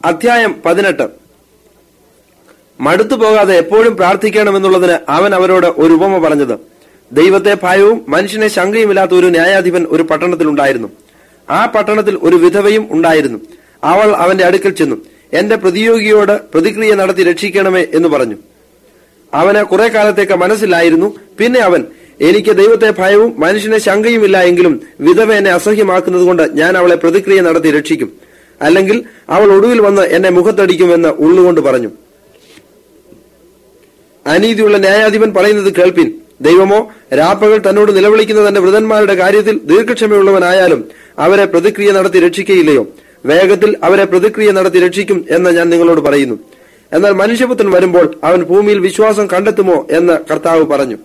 അധ്യായം പതിനെട്ട് മടുത്തു പോകാതെ എപ്പോഴും പ്രാർത്ഥിക്കണമെന്നുള്ളതിന് അവൻ അവരോട് ഒരു ഉപമ പറഞ്ഞത് ദൈവത്തെ ഭയവും മനുഷ്യനെ ശങ്കയുമില്ലാത്ത ഒരു ന്യായാധിപൻ ഒരു പട്ടണത്തിലുണ്ടായിരുന്നു ആ പട്ടണത്തിൽ ഒരു വിധവയും ഉണ്ടായിരുന്നു അവൾ അവന്റെ അടുക്കൽ ചെന്നു എന്റെ പ്രതിയോഗിയോട് പ്രതിക്രിയ നടത്തി രക്ഷിക്കണമേ എന്ന് പറഞ്ഞു അവന് കുറെ കാലത്തേക്ക് മനസ്സിലായിരുന്നു പിന്നെ അവൻ എനിക്ക് ദൈവത്തെ ഭയവും മനുഷ്യനെ ശങ്കയുമില്ല എങ്കിലും വിധവ എന്നെ അസഹ്യമാക്കുന്നത് കൊണ്ട് ഞാൻ അവളെ പ്രതിക്രിയ നടത്തി രക്ഷിക്കും അല്ലെങ്കിൽ അവൾ ഒടുവിൽ വന്ന് എന്നെ മുഖത്തടിക്കുമെന്ന് ഉള്ളുകൊണ്ട് പറഞ്ഞു അനീതിയുള്ള ന്യായാധിപൻ പറയുന്നത് കേൾപ്പിൻ ദൈവമോ രാപ്പകൽ തന്നോട് നിലവിളിക്കുന്ന തന്റെ വൃതന്മാരുടെ കാര്യത്തിൽ ദീർഘക്ഷമയുള്ളവനായാലും അവരെ പ്രതിക്രിയ നടത്തി രക്ഷിക്കയില്ലയോ വേഗത്തിൽ അവരെ പ്രതിക്രിയ നടത്തി രക്ഷിക്കും എന്ന് ഞാൻ നിങ്ങളോട് പറയുന്നു എന്നാൽ മനുഷ്യപുത്രൻ വരുമ്പോൾ അവൻ ഭൂമിയിൽ വിശ്വാസം കണ്ടെത്തുമോ എന്ന് കർത്താവ് പറഞ്ഞു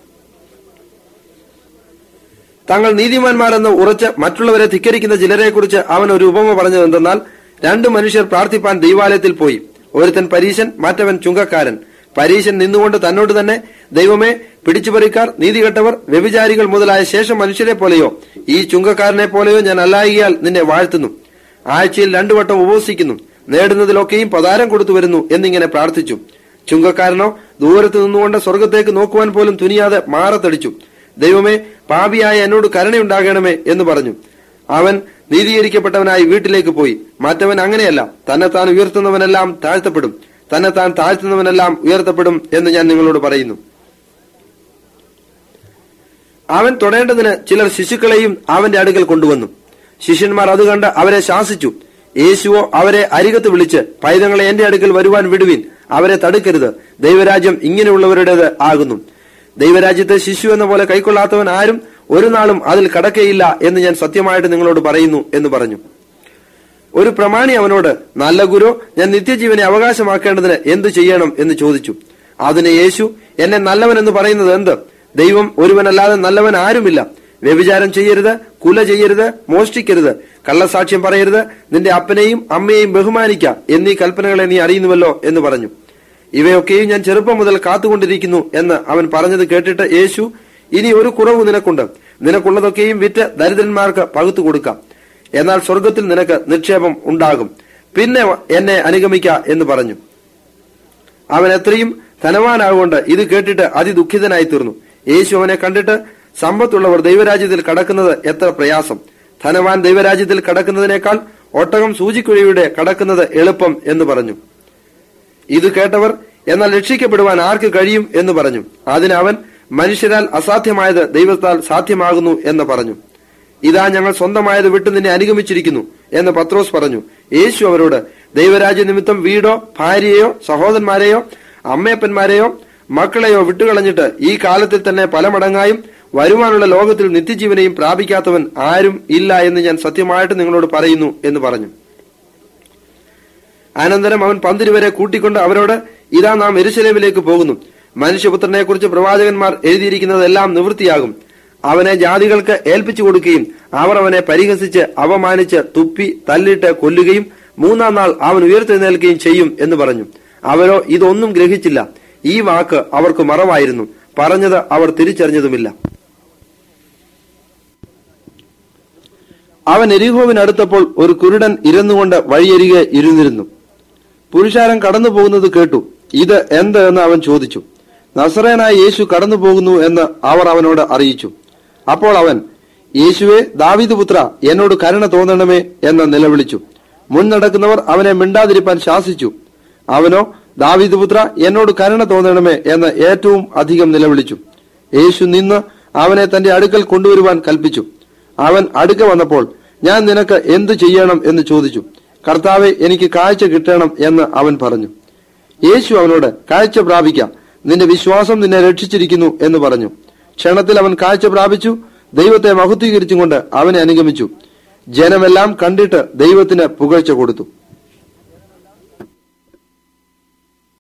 തങ്ങൾ നീതിമാന്മാരെന്ന് ഉറച്ച് മറ്റുള്ളവരെ ധിക്കരിക്കുന്ന ചിലരെക്കുറിച്ച് അവൻ ഒരു ഉപമ പറഞ്ഞത് എന്തെന്നാൽ രണ്ടു മനുഷ്യർ പ്രാർത്ഥിപ്പാൻ ദൈവാലയത്തിൽ പോയി ഒരുത്തൻ പരീശൻ മറ്റവൻ ചുങ്കക്കാരൻ പരീശൻ നിന്നുകൊണ്ട് തന്നോട് തന്നെ ദൈവമേ പിടിച്ചുപറിക്കാർ നീതികെട്ടവർ വ്യഭിചാരികൾ മുതലായ ശേഷം മനുഷ്യരെ പോലെയോ ഈ ചുങ്കക്കാരനെ പോലെയോ ഞാൻ അല്ലായികയാൽ നിന്നെ വാഴ്ത്തുന്നു ആഴ്ചയിൽ രണ്ടു വട്ടം ഉപവസിക്കുന്നു നേടുന്നതിലൊക്കെയും പതാരം കൊടുത്തു വരുന്നു എന്നിങ്ങനെ പ്രാർത്ഥിച്ചു ചുങ്കക്കാരനോ ദൂരത്ത് നിന്നുകൊണ്ട് സ്വർഗത്തേക്ക് നോക്കുവാൻ പോലും തുനിയാതെ മാറത്തടിച്ചു ദൈവമേ പാപിയായ എന്നോട് കരുണയുണ്ടാകണമേ എന്ന് പറഞ്ഞു അവൻ നീതീകരിക്കപ്പെട്ടവനായി വീട്ടിലേക്ക് പോയി മറ്റവൻ അങ്ങനെയല്ല തന്നെത്താൻ ഉയർത്തുന്നവനെല്ലാം താഴ്ത്തപ്പെടും തന്നെത്താൻ താഴ്ത്തുന്നവനെല്ലാം ഉയർത്തപ്പെടും എന്ന് ഞാൻ നിങ്ങളോട് പറയുന്നു അവൻ തൊടേണ്ടതിന് ചിലർ ശിശുക്കളെയും അവന്റെ അടുക്കൽ കൊണ്ടുവന്നു ശിഷ്യന്മാർ അത് കണ്ട് അവരെ ശാസിച്ചു യേശുവോ അവരെ അരികത്ത് വിളിച്ച് പൈതങ്ങളെ എന്റെ അടുക്കൽ വരുവാൻ വിടുവിൻ അവരെ തടുക്കരുത് ദൈവരാജ്യം ഇങ്ങനെയുള്ളവരുടേത് ആകുന്നു ദൈവരാജ്യത്തെ ശിശു എന്ന പോലെ കൈക്കൊള്ളാത്തവൻ ആരും ഒരു നാളും അതിൽ കടക്കയില്ല എന്ന് ഞാൻ സത്യമായിട്ട് നിങ്ങളോട് പറയുന്നു എന്ന് പറഞ്ഞു ഒരു പ്രമാണി അവനോട് നല്ല ഗുരു ഞാൻ നിത്യജീവനെ അവകാശമാക്കേണ്ടതിന് എന്തു ചെയ്യണം എന്ന് ചോദിച്ചു അതിന് യേശു എന്നെ നല്ലവൻ എന്ന് പറയുന്നത് എന്ത് ദൈവം ഒരുവനല്ലാതെ നല്ലവൻ ആരുമില്ല വ്യഭിചാരം ചെയ്യരുത് കുല ചെയ്യരുത് മോഷ്ടിക്കരുത് കള്ളസാക്ഷ്യം പറയരുത് നിന്റെ അപ്പനെയും അമ്മയെയും ബഹുമാനിക്ക എന്നീ കൽപ്പനകളെ നീ അറിയുന്നുവല്ലോ എന്ന് പറഞ്ഞു ഇവയൊക്കെയും ഞാൻ ചെറുപ്പം മുതൽ കാത്തുകൊണ്ടിരിക്കുന്നു എന്ന് അവൻ പറഞ്ഞത് കേട്ടിട്ട് യേശു ഇനി ഒരു കുറവ് നിനക്കുണ്ട് നിനക്കുള്ളതൊക്കെയും വിറ്റ് ദരിദ്രന്മാർക്ക് പകുത്തു കൊടുക്കാം എന്നാൽ സ്വർഗത്തിൽ നിനക്ക് നിക്ഷേപം ഉണ്ടാകും പിന്നെ എന്നെ അനുഗമിക്ക എന്ന് പറഞ്ഞു അവൻ എത്രയും ധനവാനാകൊണ്ട് ഇത് കേട്ടിട്ട് അതിദുഃഖിതനായി തീർന്നു യേശു അവനെ കണ്ടിട്ട് സമ്പത്തുള്ളവർ ദൈവരാജ്യത്തിൽ കടക്കുന്നത് എത്ര പ്രയാസം ധനവാൻ ദൈവരാജ്യത്തിൽ കടക്കുന്നതിനേക്കാൾ ഒട്ടകം സൂചിക്കുഴയുടെ കടക്കുന്നത് എളുപ്പം എന്ന് പറഞ്ഞു ഇത് കേട്ടവർ എന്നാൽ രക്ഷിക്കപ്പെടുവാൻ ആർക്ക് കഴിയും എന്ന് പറഞ്ഞു അതിന് അവൻ മനുഷ്യരാൽ അസാധ്യമായത് ദൈവത്താൽ സാധ്യമാകുന്നു എന്ന് പറഞ്ഞു ഇതാ ഞങ്ങൾ സ്വന്തമായത് വിട്ട് നിന്നെ അനുഗമിച്ചിരിക്കുന്നു എന്ന് പത്രോസ് പറഞ്ഞു യേശു അവരോട് ദൈവരാജ്യ നിമിത്തം വീടോ ഭാര്യയെയോ സഹോദരന്മാരെയോ അമ്മയപ്പന്മാരെയോ മക്കളെയോ വിട്ടുകളഞ്ഞിട്ട് ഈ കാലത്തിൽ തന്നെ പല മടങ്ങായും വരുവാനുള്ള ലോകത്തിൽ നിത്യജീവനെയും പ്രാപിക്കാത്തവൻ ആരും ഇല്ല എന്ന് ഞാൻ സത്യമായിട്ട് നിങ്ങളോട് പറയുന്നു എന്ന് പറഞ്ഞു അനന്തരം അവൻ പന്തിരുവരെ കൂട്ടിക്കൊണ്ട് അവരോട് ഇതാ നാം എരുശലേമിലേക്ക് പോകുന്നു മനുഷ്യപുത്രനെ കുറിച്ച് പ്രവാചകന്മാർ എഴുതിയിരിക്കുന്നതെല്ലാം നിവൃത്തിയാകും അവനെ ജാതികൾക്ക് ഏൽപ്പിച്ചു കൊടുക്കുകയും അവർ അവനെ പരിഹസിച്ച് അവമാനിച്ച് തുപ്പി തല്ലിട്ട് കൊല്ലുകയും മൂന്നാം നാൾ അവൻ ഉയർത്തെഴുന്നേൽക്കുകയും ചെയ്യും എന്ന് പറഞ്ഞു അവരോ ഇതൊന്നും ഗ്രഹിച്ചില്ല ഈ വാക്ക് അവർക്ക് മറവായിരുന്നു പറഞ്ഞത് അവർ തിരിച്ചറിഞ്ഞതുമില്ല അവൻ എരിഹോവിനടുത്തപ്പോൾ ഒരു കുരുടൻ ഇരന്നുകൊണ്ട് വഴിയരികെ ഇരുന്നിരുന്നു പുരുഷാരം കടന്നു പോകുന്നത് കേട്ടു ഇത് എന്ത് എന്ന് അവൻ ചോദിച്ചു നസറേനായ യേശു കടന്നു പോകുന്നു എന്ന് അവർ അവനോട് അറിയിച്ചു അപ്പോൾ അവൻ യേശുവെ ദാവീദ് പുത്ര എന്നോട് കരുണ തോന്നണമേ എന്ന് നിലവിളിച്ചു മുൻ നടക്കുന്നവർ അവനെ മിണ്ടാതിരിപ്പാൻ ശാസിച്ചു അവനോ ദാവീദ് പുത്ര എന്നോട് കരുണ തോന്നണമേ എന്ന് ഏറ്റവും അധികം നിലവിളിച്ചു യേശു നിന്ന് അവനെ തന്റെ അടുക്കൽ കൊണ്ടുവരുവാൻ കൽപ്പിച്ചു അവൻ അടുക്ക വന്നപ്പോൾ ഞാൻ നിനക്ക് എന്തു ചെയ്യണം എന്ന് ചോദിച്ചു കർത്താവെ എനിക്ക് കാഴ്ച കിട്ടണം എന്ന് അവൻ പറഞ്ഞു യേശു അവനോട് കാഴ്ച പ്രാപിക്കാം നിന്റെ വിശ്വാസം നിന്നെ രക്ഷിച്ചിരിക്കുന്നു എന്ന് പറഞ്ഞു ക്ഷണത്തിൽ അവൻ കാഴ്ച പ്രാപിച്ചു ദൈവത്തെ മഹത്വീകരിച്ചുകൊണ്ട് അവനെ അനുഗമിച്ചു ജനമെല്ലാം കണ്ടിട്ട് ദൈവത്തിന് പുകഴ്ച കൊടുത്തു